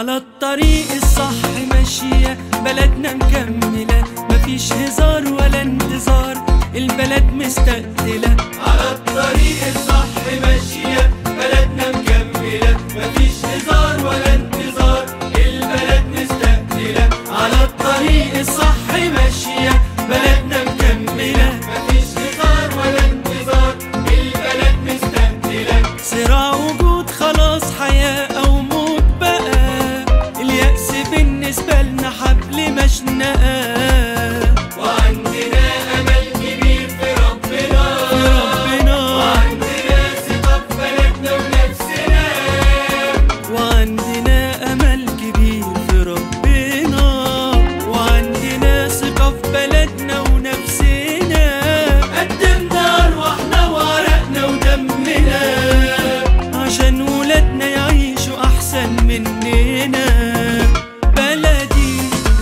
على الطريق الصح ماشية بلدنا مكملة مفيش هزار ولا انتظار البلد مستقتلة على الطريق الصح ماشية بلدنا مكملة مفيش هزار ولا انتظار البلد مستقبلة على الطريق الصح ماشية بلدنا مكملة مفيش هزار ولا انتظار البلد مستقبلة صراع وجود خلاص حياة أو موت بقى اليأس بالنسبة لنا حبل مشنقة وعندنا أمل كبير في ربنا في ربنا وعندنا ثقة في بلدنا ونفسنا وعندنا أمل كبير في ربنا وعندنا ثقة في بلدنا ونفسنا قدمنا أرواحنا وعرقنا ودمنا عشان ولادنا يعيشوا أحسن مننا بلدي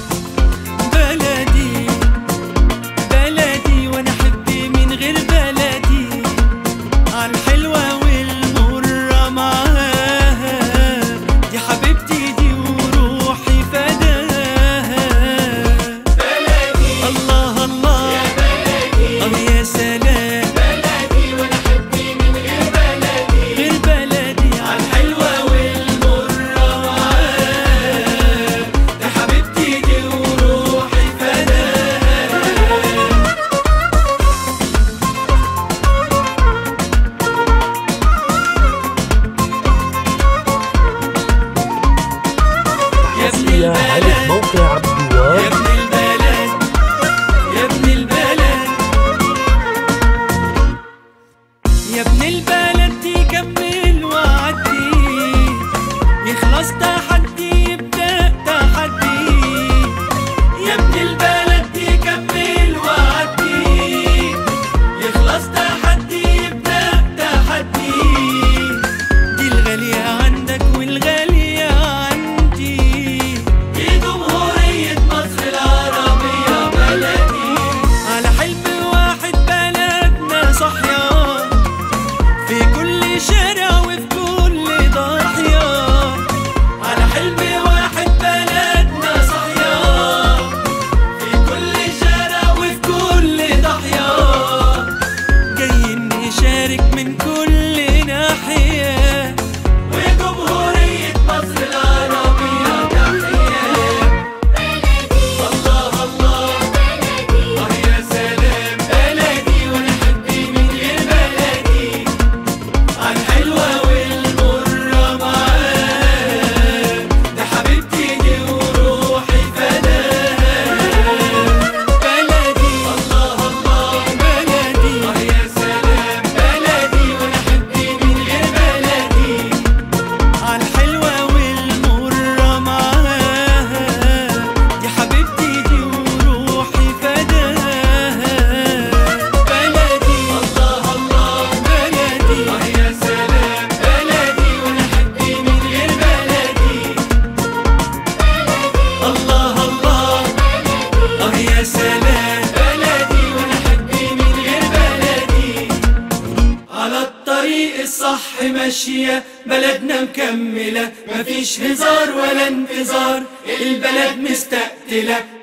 بلدي بلدي وأنا أحب من غير بلدي عالحلوة والمرة معاها دي حبيبتي دي وروحي فداها بلدي الله الله يا بلدي اه يا سلام بلدي وأنا حبي من غير بلدي غير بلدي عالحلوة والمرة معاها دي حبيبتي دي وروحي فداها يا ابن يا على البلد موقع عبد يا الوهاب ابن البلد يا ابن البلد يا ابن البلد دي كمل وعدي يخلص تحدي يبدأ تحدي يا ابن البلد دي كمل وعدي يخلص تحدي يبدأ تحدي دي الغالية عندك والغالية عندي دي جمهورية مصر العربية بلدي على حلم واحد بلدنا صحيا في كل شارع وفي كل ضاحية على حلم واحد بلدنا صحيا في كل شارع وفي كل ضاحية جايين نشارك من كل ناحية وجمهورية مصر العربية تحية الله الله اه يا سلام بلدي وانا حبي من غير بلدي عالحلوة والمرة معاها ده حبيبتي دي وروحي فداها بلدي الله الله بلدي اه يا سلام بلدي وانا حبي من غير بلدي عالحلوة والمرة معاها دي حبيبتي دي وروحي فداها بلدي الله الله بلدي اه يا سلام بلدي وانا حبي من غير بلدي الله الله اه يا سلام بلدي وانا حبي من غير بلدي على الطريق الصح ماشية بلدنا مكملة مفيش هزار ولا انتظار البلد مستقتلة